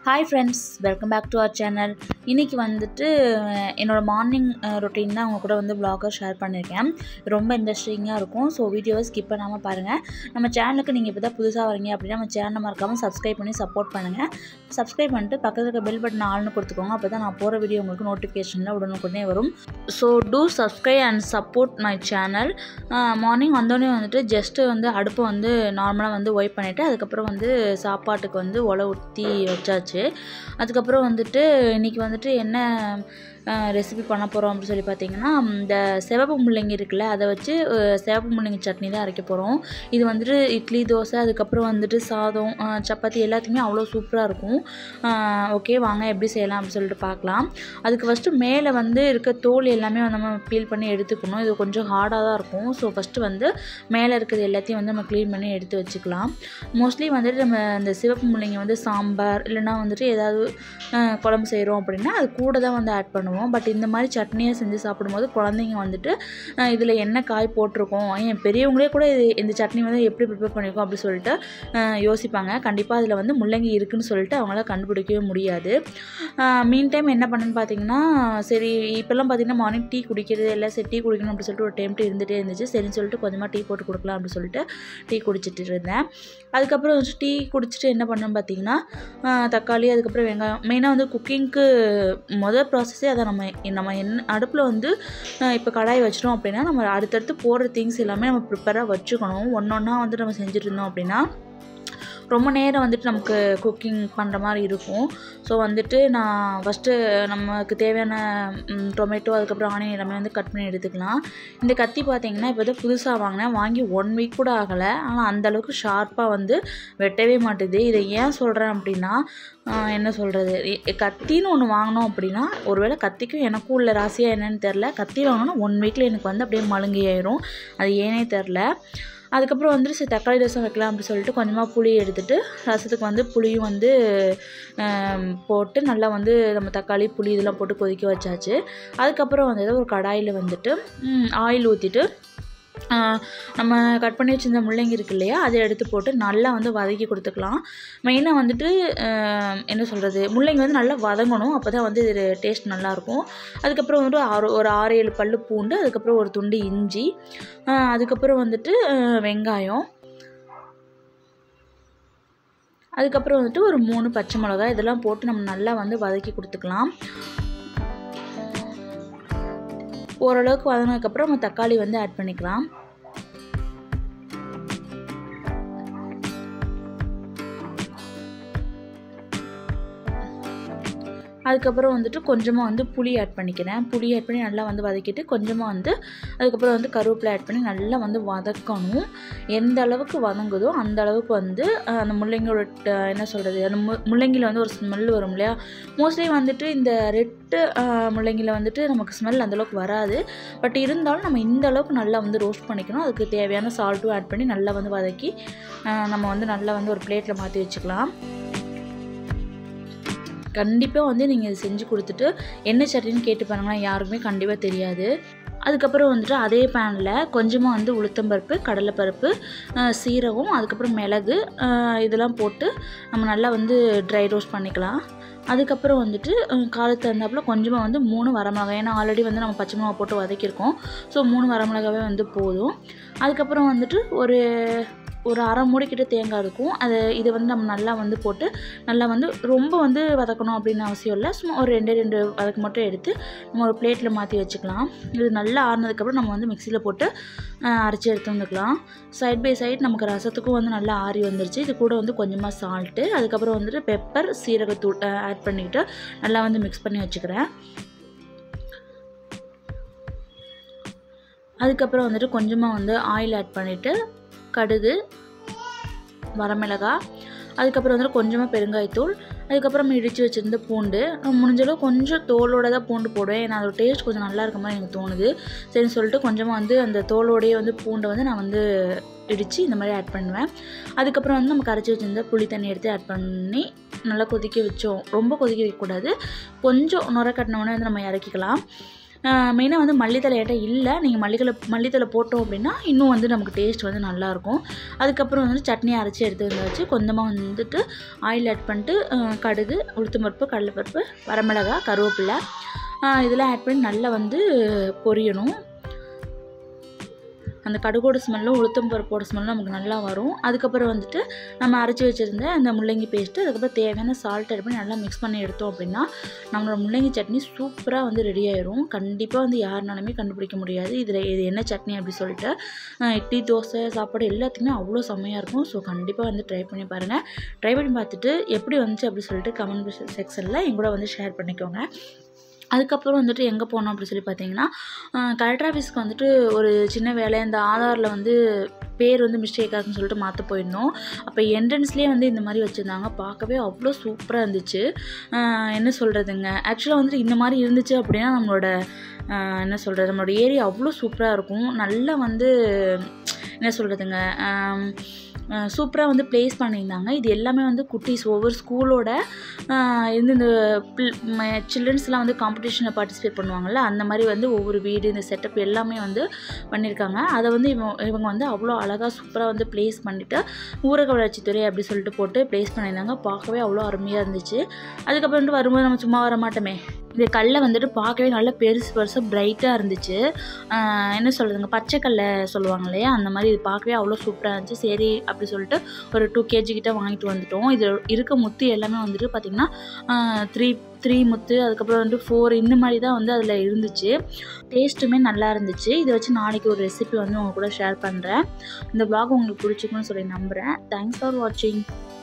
hi friends welcome back to our channel இன்றைக்கி வந்துட்டு அஹ், என்னோடய மார்னிங் ரொட்டீன் தான் அவங்க கூட வந்து vlog-அ ஷேர் பண்ணியிருக்கேன் ரொம்ப இன்ட்ரெஸ்டிங்காக இருக்கும் ஸோ வீடியோவை ஸ்கிப் பண்ணாமல் பாருங்கள் நம்ம சேனலுக்கு நீங்கள் இப்போ தான் புதுசாக வரீங்க அப்படின்னா நம்ம சேனலை மறக்காமல் சப்ஸ்கிரைப் பண்ணி சப்போர்ட் பண்ணுங்கள் சப்ஸ்கிரைப் பண்ணிட்டு பக்கத்தில் இருக்க பெல் பட்டன் ஆள்னு கொடுத்துக்கோங்க அப்போ தான் நான் போகிற வீடியோ உங்களுக்கு நோட்டிஃபிகேஷனில் உடனுக்குடனே வரும் so do subscribe and support my channel morning வந்தோடனே வந்துட்டு ஜஸ்ட்டு வந்து அடுப்பை வந்து நார்மலாக வந்து ஒய்ப் பண்ணிவிட்டு அதுக்கப்புறம் வந்து சாப்பாட்டுக்கு வந்து ஒலை ஊற்றி வச்சாச்சு அதுக்கப்புறம் வந்துட்டு இன்றைக்கி வந்துட்டு என்ன ரெசிபி பண்ண போகிறோம் அப்படின்னு சொல்லி பார்த்தீங்கன்னா இந்த சிவப்பு முள்ளங்கி இருக்குல்ல அதை வச்சு அஹ், சிவப்பு முள்ளங்கி சட்னி தான் அரைக்க போகிறோம் இது வந்துட்டு இட்லி தோசை அதுக்கப்புறம் வந்துட்டு சாதம் அஹ், சப்பாத்தி எல்லாத்துக்குமே அவ்வளோ சூப்பராக இருக்கும் ஓகே வாங்க எப்படி செய்யலாம் அப்படின்னு சொல்லிட்டு பார்க்கலாம் அதுக்கு ஃபஸ்ட்டு மேலே வந்து இருக்க தோல் எல்லாமே வந்து நம்ம பீல் பண்ணி எடுத்துக்கணும் இது கொஞ்சம் ஹார்டாக தான் இருக்கும் ஸோ ஃபஸ்ட்டு வந்து மேலே இருக்கிறது எல்லாத்தையும் வந்து நம்ம க்ளீன் பண்ணி எடுத்து வச்சுக்கலாம் மோஸ்ட்லி வந்துட்டு நம்ம இந்த சிவப்பு முள்ளங்கி வந்து சாம்பார் இல்லைன்னா வந்துட்டு ஏதாவது அஹ், குழம்பு செய்கிறோம் அப்படின்னா அது கூட தான் வந்து ஆட் பண்ணுவோம் பட் இந்த மாதிரி சட்னியாக செஞ்சு சாப்பிடும்போது குழந்தைங்க வந்துட்டு இதில் என்ன காய் போட்டிருக்கோம் ஏன் பெரியவங்களே கூட இது இந்த சட்னி வந்து எப்படி ப்ரிப்பேர் பண்ணியிருக்கோம் அப்படி சொல்லிட்டு அஹ், யோசிப்பாங்க கண்டிப்பாக அதில் வந்து முள்ளங்கி இருக்குன்னு சொல்லிட்டு அவங்களால கண்டுபிடிக்கவே முடியாது மீன் டைம் என்ன பண்ணேன்னு பார்த்தீங்கன்னா சரி இப்போல்லாம் பார்த்தீங்கன்னா மார்னிங் டீ குடிக்கிறது இல்லை சரி டீ குடிக்கணும் அப்படின்னு சொல்லிட்டு ஒரு டைம்ட்டு இருந்துகிட்டே இருந்துச்சு சரின்னு சொல்லிட்டு கொஞ்சமாக டீ போட்டு கொடுக்கலாம் அப்படின்னு சொல்லிட்டு டீ குடிச்சிட்டு இருந்தேன் அதுக்கப்புறம் வந்து டீ குடிச்சிட்டு என்ன பண்ணேன்னு பார்த்தீங்கன்னா ஆஹ் தக்காளி அதுக்கப்புறம் வெங்காயம் மெயினாக வந்து குக்கிங்க்கு மொதல் ப்ராசஸே அதை நம்ம நம்ம என்ன அடுப்பில் வந்து இப்போ கடாய் வச்சிட்டோம் அப்படின்னா நம்ம அடுத்தடுத்து போடுற திங்ஸ் எல்லாமே நம்ம ப்ரிப்பராக வச்சுக்கணும் ஒன்று ஒன்றா வந்து நம்ம செஞ்சுட்டு இருந்தோம் அப்படின்னா ரொம்ப நேரம் வந்துட்டு நமக்கு குக்கிங் பண்ணுற மாதிரி இருக்கும் ஸோ வந்துட்டு நான் ஃபஸ்ட்டு நமக்கு தேவையான டொமேட்டோ அதுக்கப்புறம் ஆனியன் எல்லாமே வந்து கட் பண்ணி எடுத்துக்கலாம் இந்த கத்தி பார்த்தீங்கன்னா இப்போ தான் புதுசாக வாங்கினேன் வாங்கி ஒன் வீக் கூட ஆகலை ஆனால் அந்தளவுக்கு ஷார்ப்பாக வந்து வெட்டவே மாட்டுது இதை ஏன் சொல்கிறேன் அப்படின்னா ஆஹ் என்ன சொல்கிறது கத்தின்னு ஒன்று வாங்கினோம் அப்படின்னா ஒருவேளை கத்திக்கும் எனக்கும் உள்ள ராசியாக என்னன்னு தெரில கத்தி வாங்கினோன்னா ஒன் வீக்கில் எனக்கு வந்து அப்படியே மழுங்கி ஆயிரும் அது ஏனே தெரில அதுக்கப்புறம் வந்துட்டு சரி தக்காளி ரசம் வைக்கலாம் அப்படி சொல்லிட்டு கொஞ்சமாக புளி எடுத்துட்டு ரசத்துக்கு வந்து புளியும் வந்து ஆம், போட்டு நல்லா வந்து நம்ம தக்காளி புளி இதெல்லாம் போட்டு கொதிக்க வச்சாச்சு அதுக்கப்புறம் வந்து ஒரு கடாயில் வந்துட்டு ஆயில் ஊற்றிட்டு நம்ம கட் பண்ணி வச்சிருந்த முள்ளங்கி இருக்கு இல்லையா அதை எடுத்து போட்டு நல்லா வந்து வதக்கி கொடுத்துக்கலாம் மெயினாக வந்துட்டு ஆஹ், என்ன சொல்கிறது முள்ளங்கி வந்து நல்லா வதங்கணும் அப்போ தான் வந்து இது டேஸ்ட் நல்லாயிருக்கும் அதுக்கப்புறம் வந்து ஆறு ஒரு ஆறு ஏழு பல்லு பூண்டு அதுக்கப்புறம் ஒரு துண்டு இஞ்சி ஆஹ், அதுக்கப்புறம் வந்துட்டு ஆஹ், வெங்காயம் அதுக்கப்புறம் வந்துட்டு ஒரு மூணு பச்சை மிளகாய் இதெல்லாம் போட்டு நம்ம நல்லா வந்து வதக்கி கொடுத்துக்கலாம் ஓரளவுக்கு வதங்கினதுக்கப்புறம் நம்ம தக்காளி வந்து ஆட் பண்ணிக்கலாம் அதுக்கப்புறம் வந்துட்டு கொஞ்சமாக வந்து புளி ஆட் பண்ணிக்கிறேன் புளி ஆட் பண்ணி நல்லா வந்து வதக்கிட்டு கொஞ்சமாக வந்து அதுக்கப்புறம் வந்து கருவேப்பிலை ஆட் பண்ணி நல்லா வந்து வதக்கணும் எந்த அளவுக்கு வதங்குதோ அந்த அளவுக்கு வந்து அஹ், அந்த முள்ளங்கியோட ட- என்ன சொல்கிறது அந்த மு முள்ளங்கியில் வந்து ஒரு ஸ்மெல் வரும் இல்லையா மோஸ்ட்லி வந்துட்டு இந்த ரெட்டு முள்ளங்கியில் வந்துட்டு நமக்கு ஸ்மெல் அந்தளவுக்கு வராது பட் இருந்தாலும் நம்ம இந்த அளவுக்கு நல்லா வந்து ரோஸ்ட் பண்ணிக்கணும் அதுக்கு தேவையான சால்ட்டும் ஆட் பண்ணி நல்லா வந்து வதக்கி அஹ், நம்ம வந்து நல்லா வந்து ஒரு பிளேட்டில் மாற்றி வச்சுக்கலாம் கண்டிப்பாக வந்து நீங்கள் இது செஞ்சு கொடுத்துட்டு என்ன சட்னின்னு கேட்டு பாருங்களா யாருக்குமே கண்டிப்பாக தெரியாது அதுக்கப்புறம் வந்துட்டு அதே பேனில் கொஞ்சமாக வந்து உளுத்தம்பருப்பு கடலைப்பருப்பு அஹ், சீரகம் அதுக்கப்புறம் மிளகு அஹ், இதெல்லாம் போட்டு நம்ம நல்லா வந்து ட்ரை ரோஸ்ட் பண்ணிக்கலாம் அதுக்கப்புறம் வந்துட்டு அஹ், காரத்துக்கு தகுந்தாப்புல கொஞ்சமாக வந்து மூணு வரமிளகாய் ஏன்னா ஆல்ரெடி வந்து நம்ம பச்சை மிளகா போட்டு வதக்கியிருக்கோம் ஸோ மூணு வரமிளகாவே வந்து போதும் அதுக்கப்புறம் வந்துட்டு ஒரு ஒரு அரை மூடிக்கிட்ட தேங்காய் இருக்கும் அது இது வந்து நம்ம நல்லா வந்து போட்டு நல்லா வந்து ரொம்ப வந்து வதக்கணும் அப்படின்னு அவசியம் இல்லை சும்மா ஒரு ரெண்டு ரெண்டு வதக்கு மட்டும் எடுத்து நம்ம ஒரு பிளேட்டில் மாற்றி வச்சுக்கலாம் இது நல்லா ஆறுனதுக்கப்புறம் நம்ம வந்து மிக்சியில் போட்டு அஹ், அரைச்சி எடுத்து வந்துக்கலாம் சைட் பை சைடு நமக்கு ரசத்துக்கும் வந்து நல்லா ஆறி வந்துருச்சு இது கூட வந்து கொஞ்சமாக சால்ட்டு அதுக்கப்புறம் வந்துட்டு பெப்பர் சீரகத்தூள் ஆட் பண்ணிக்கிட்டு நல்லா வந்து மிக்ஸ் பண்ணி வச்சுக்கிறேன் அதுக்கப்புறம் வந்துட்டு கொஞ்சமாக வந்து ஆயில் ஆட் பண்ணிவிட்டு கடுகு வரமிளகாய் அதுக்கப்புறம் வந்துட்டு கொஞ்சமாக பெருங்காயத்தூள் அதுக்கப்புறம் இடித்து வச்சுருந்த பூண்டு நான் முடிஞ்ச அளவு கொஞ்சம் தோலோட தான் பூண்டு போடுவேன் ஏன்னா அதோட டேஸ்ட் கொஞ்சம் நல்லா இருக்க மாதிரி எனக்கு தோணுது சரின்னு சொல்லிட்டு கொஞ்சமாக வந்து அந்த தோலோடையே வந்து பூண்டை வந்து நான் வந்து இடித்து இந்த மாதிரி ஆட் பண்ணுவேன் அதுக்கப்புறம் வந்து நம்ம கரைச்சி வச்சுருந்த புளி தண்ணி எடுத்து ஆட் பண்ணி நல்லா கொதிக்க வச்சோம் ரொம்ப கொதிக்க வைக்கக்கூடாது கொஞ்சம் நுர கட்டினோடனே வந்து நம்ம இறக்கிக்கலாம் மெயினாக வந்து மல்லித்தலை ஏட்ட இல்லை நீங்கள் மல்லித்தலை மல்லித்தலை போட்டோம் அப்படின்னா இன்னும் வந்து நமக்கு டேஸ்ட் வந்து நல்லாயிருக்கும் அதுக்கப்புறம் வந்து சட்னி அரைச்சி எடுத்து வந்து வச்சு கொஞ்சமாக வந்துட்டு ஆயில் ஆட் பண்ணிட்டு அஹ், கடுகு உளுத்தம்பருப்பு கடலைப்பருப்பு வரமிளகாய் கருவேப்பிலை அஹ், இதெல்லாம் ஆட் பண்ணி நல்லா வந்து பொரியணும் அந்த கடுகோட ஸ்மெல்லும் உளுத்தம் பருப்போட ஸ்மெல்லும் நமக்கு நல்லா வரும் அதுக்கப்புறம் வந்துட்டு நம்ம அரைச்சி வச்சுருந்த அந்த முள்ளங்கி பேஸ்ட்டு அதுக்கப்புறம் தேவையான சால்ட் ஆட் பண்ணி நல்லா மிக்ஸ் பண்ணி எடுத்தோம் அப்படின்னா நம்மளோட முள்ளங்கி சட்னி சூப்பராக வந்து ரெடி ஆயிரும் கண்டிப்பாக வந்து யாருனாலுமே கண்டுபிடிக்க முடியாது இதில் இது என்ன சட்னி அப்படி சொல்லிட்டு அஹ் இட்லி தோசை சாப்பாடு எல்லாத்துக்குமே அவ்வளோ செம்மையாக இருக்கும் ஸோ கண்டிப்பாக வந்து ட்ரை பண்ணி பாருங்கள் ட்ரை பண்ணி பார்த்துட்டு எப்படி வந்துச்சு அப்படி சொல்லிட்டு கமெண்ட் செக்ஷனில் என் கூட வந்து ஷேர் பண்ணிக்கோங்க அதுக்கப்புறம் வந்துட்டு எங்கே போனோம் அப்படி சொல்லி பார்த்தீங்கன்னா கலெக்டர் ஆஃபீஸ்க்கு வந்துட்டு ஒரு சின்ன வேலை இந்த ஆதாரில் வந்து பேர் வந்து மிஸ்டேக் ஆகுதுன்னு சொல்லிட்டு மாற்ற போயிருந்தோம் அப்போ என்ட்ரன்ஸ்லேயே வந்து இந்த மாதிரி வச்சுருந்தாங்க பார்க்கவே அவ்வளோ சூப்பராக இருந்துச்சு ஆஹ் என்ன சொல்கிறதுங்க ஆக்சுவலாக வந்துட்டு இந்த மாதிரி இருந்துச்சு அப்படின்னா நம்மளோட ஆஹ் என்ன சொல்கிறது நம்மளோட ஏரியா அவ்வளோ சூப்பராக இருக்கும் நல்லா வந்து என்ன சொல்கிறதுங்க சூப்பராக வந்து ப்ளேஸ் பண்ணியிருந்தாங்க இது எல்லாமே வந்து குட்டீஸ் ஒவ்வொரு ஸ்கூலோட இருந்து இந்த சில்ட்ரன்ஸ்லாம் வந்து காம்படிஷனில் பார்ட்டிசிபேட் பண்ணுவாங்கள்ல அந்த மாதிரி வந்து ஒவ்வொரு வீடு இந்த செட்டப் எல்லாமே வந்து பண்ணியிருக்காங்க அதை வந்து இவங்க இவங்க வந்து அவ்வளோ அழகாக சூப்பராக வந்து ப்ளேஸ் பண்ணிவிட்டு ஊரக வளர்ச்சித்துறை அப்படி சொல்லிட்டு போட்டு ப்ளேஸ் பண்ணியிருந்தாங்க பார்க்கவே அவ்வளோ அருமையாக இருந்துச்சு அதுக்கப்புறம் வந்துட்டு வரும்போது நம்ம சும்மா வர மாட்டோமே இந்த கல்லை வந்துட்டு பார்க்கவே நல்லா பெருசு பெருசாக பிரைட்டாக இருந்துச்சு ஆஹ் என்ன சொல்கிறதுங்க பச்சை கல்லை சொல்லுவாங்க இல்லையா அந்த மாதிரி இது பார்க்கவே அவ்வளோ சூப்பராக இருந்துச்சு சரி அப்படி சொல்லிட்டு ஒரு டூ கேஜி கிட்ட வாங்கிட்டு வந்துட்டோம் இது இருக்க முத்து எல்லாமே வந்துட்டு பார்த்திங்கன்னா த்ரீ த்ரீ முத்து அதுக்கப்புறம் வந்துட்டு ஃபோர் இந்த மாதிரி தான் வந்து அதில் இருந்துச்சு டேஸ்ட்டுமே நல்லா இருந்துச்சு இதை வச்சு நாளைக்கு ஒரு ரெசிபி வந்து உங்க கூட ஷேர் பண்ணுறேன் இந்த vlog உங்களுக்கு பிடிச்சிருக்குன்னு சொல்லி நம்புகிறேன் தேங்க்ஸ் ஃபார் வாட்சிங்